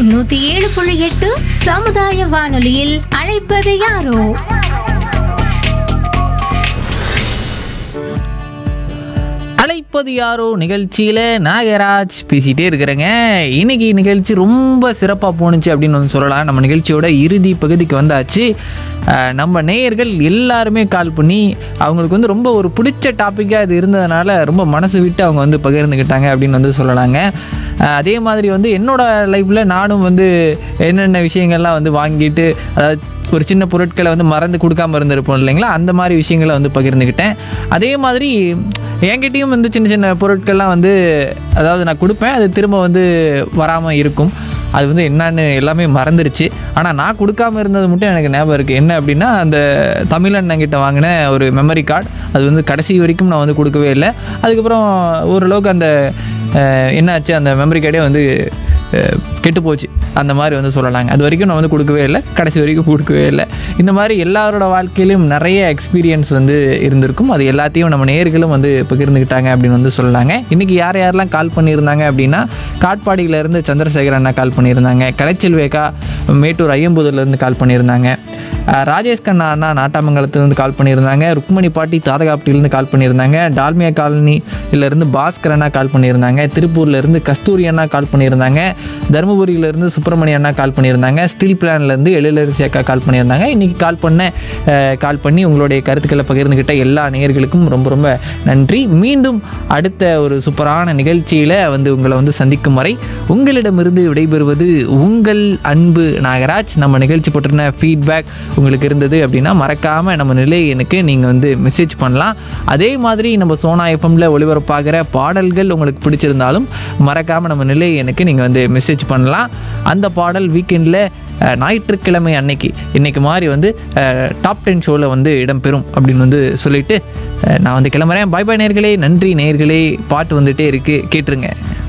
நூத்தி ஏழு புள்ளி எட்டு சமுதாய வானொலியில் அழைப்பது யாரோ அழைப்பது யாரோ நிகழ்ச்சியில் நாகராஜ் பேசிகிட்டே இருக்கிறேங்க இன்னைக்கு நிகழ்ச்சி ரொம்ப சிறப்பாக போணுச்சு அப்படின்னு வந்து சொல்லலாம் நம்ம நிகழ்ச்சியோட இறுதி பகுதிக்கு வந்தாச்சு அஹ், நம்ம நேயர்கள் எல்லாருமே கால் பண்ணி அவங்களுக்கு வந்து ரொம்ப ஒரு பிடிச்ச டாப்பிக்காக இது இருந்ததுனால ரொம்ப மனசு விட்டு அவங்க வந்து பகிர்ந்துக்கிட்டாங்க அப்படின்னு வந்து சொல்லலாங்க அஹ், அதே மாதிரி வந்து என்னோட லைஃப்பில் நானும் வந்து என்னென்ன விஷயங்கள்லாம் வந்து வாங்கிட்டு அதாவது ஒரு சின்ன பொருட்களை வந்து மறந்து கொடுக்காம இருந்திருப்போம் இல்லைங்களா அந்த மாதிரி விஷயங்களை வந்து பகிர்ந்துக்கிட்டேன் அதே மாதிரி என்கிட்டயும் வந்து சின்ன சின்ன பொருட்கள்லாம் வந்து அதாவது நான் கொடுப்பேன் அது திரும்ப வந்து வராமல் இருக்கும் அது வந்து என்னன்னு எல்லாமே மறந்துருச்சு ஆனால் நான் கொடுக்காம இருந்தது மட்டும் எனக்கு ஞாபகம் இருக்குது என்ன அப்படின்னா அந்த தமிழண்ணங்கிட்ட வாங்கின ஒரு மெமரி கார்டு அது வந்து கடைசி வரைக்கும் நான் வந்து கொடுக்கவே இல்லை அதுக்கப்புறம் ஓரளவுக்கு அந்த அஹ், என்னாச்சு அந்த மெமரி கார்டே வந்து அஹ், கெட்டு போச்சு அந்த மாதிரி வந்து சொல்லலாங்க அது வரைக்கும் நான் வந்து கொடுக்கவே இல்லை கடைசி வரைக்கும் கொடுக்கவே இல்லை இந்த மாதிரி எல்லாரோட வாழ்க்கையிலும் நிறைய எக்ஸ்பீரியன்ஸ் வந்து இருந்திருக்கும் அது எல்லாத்தையும் நம்ம நேர்களும் வந்து பகிர்ந்துக்கிட்டாங்க அப்படின்னு வந்து சொல்லலாங்க இன்றைக்கி யார் யாரெல்லாம் கால் பண்ணியிருந்தாங்க அப்படின்னா காட்பாடியிலேருந்து சந்திரசேகர் அண்ணா கால் பண்ணியிருந்தாங்க கலைச்செல்வேக்கா மேட்டூர் ஐயம்புதூர்லேருந்து கால் பண்ணியிருந்தாங்க அஹ் ராஜேஷ் கண்ணா அண்ணா நாட்டாமங்கலத்துலேருந்து கால் பண்ணியிருந்தாங்க ருக்மணி பாட்டி தாதகாப்டிலேருந்து கால் பண்ணியிருந்தாங்க டால்மியா காலனிலேருந்து பாஸ்கர் அண்ணா கால் பண்ணியிருந்தாங்க திருப்பூர்லேருந்து கஸ்தூரி அண்ணா கால் பண்ணியிருந்தாங்க தருமபுரியிலேருந்து சுப்பிரமணிய அண்ணா கால் பண்ணியிருந்தாங்க ஸ்டீல் பிளான்லேருந்து எழிலரசி அக்கா கால் பண்ணியிருந்தாங்க இன்றைக்கி கால் பண்ண அஹ், கால் பண்ணி உங்களுடைய கருத்துக்களை பகிர்ந்துக்கிட்ட எல்லா நேயர்களுக்கும் ரொம்ப ரொம்ப நன்றி மீண்டும் அடுத்த ஒரு சூப்பரான நிகழ்ச்சியில் வந்து உங்களை வந்து சந்திக்கும் வரை உங்களிடமிருந்து விடைபெறுவது உங்கள் அன்பு நாகராஜ் நம்ம நிகழ்ச்சி போட்டிருந்த ஃபீட்பேக் உங்களுக்கு இருந்தது அப்படின்னா மறக்காமல் நம்ம நிலையனுக்கு நீங்கள் வந்து மெசேஜ் பண்ணலாம் அதே மாதிரி நம்ம சோனா எஃப்எம்ல ஒளிபரப்பாகிற பாடல்கள் உங்களுக்கு பிடிச்சிருந்தாலும் மறக்காமல் நம்ம நிலையனுக்கு நீங்கள் வந்து மெசேஜ் பண்ணலாம் அந்த பாடல் வீக்கெண்டில் ஞாயிற்றுக்கிழமை அன்னைக்கு இன்னைக்கு மாதிரி வந்து டாப் டென் ஷோவில் வந்து இடம்பெறும் அப்படின்னு வந்து சொல்லிட்டு அஹ், நான் வந்து கிளம்புறேன் பாய் பாய் நேர்களே நன்றி நேர்களே பாட்டு வந்துட்டே இருக்குது கேட்டுருங்க